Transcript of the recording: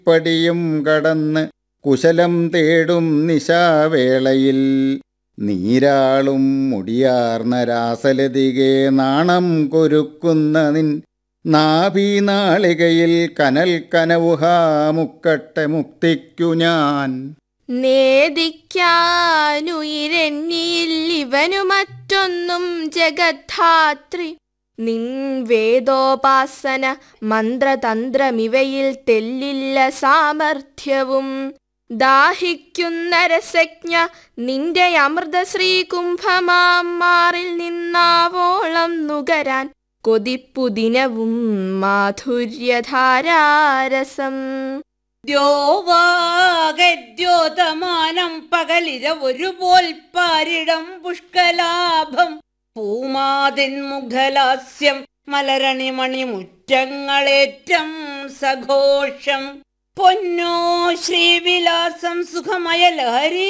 പടിയും കടന്ന് കുശലം തേടും നിശാവേളയിൽ നീരാളും മുടിയാർന്ന രാസലതികെ നാണം കൊരുക്കുന്ന നിൻ നാഭീനാളികയിൽ കനൽ കനവുഹാ മുക്കട്ടെ മുക്തിക്കു ഞാൻ നേദിക്കാനുയിരെന്നിയിൽ ഇവനു മറ്റൊന്നും ജഗദ്ധാത്രി നിൻ വേദോപാസന മന്ത്രതന്ത്രമിവയിൽ തെല്ലില്ല സാമർഥ്യവും ദാഹിക്കുന്ന രസജ്ഞ നിന്റെ അമൃതശ്രീ കുംഭമാം മാറിൽ നിന്നാവോളം നുകരാൻ കൊതിപ്പു ദിനവും മാധുര്യധാരാരസം ദ്യോവാഗദ്യോതമാനം പകലിര ഒരുപോൽ പാരിടം പുഷ്കലാഭം പൂമാതിൻ മുഖലാസ്യം മലരണിമണി മുറ്റങ്ങളേറ്റം സഘോഷം പൊന്നോ ശ്രീവിലാസം സുഖമയ ലഹരി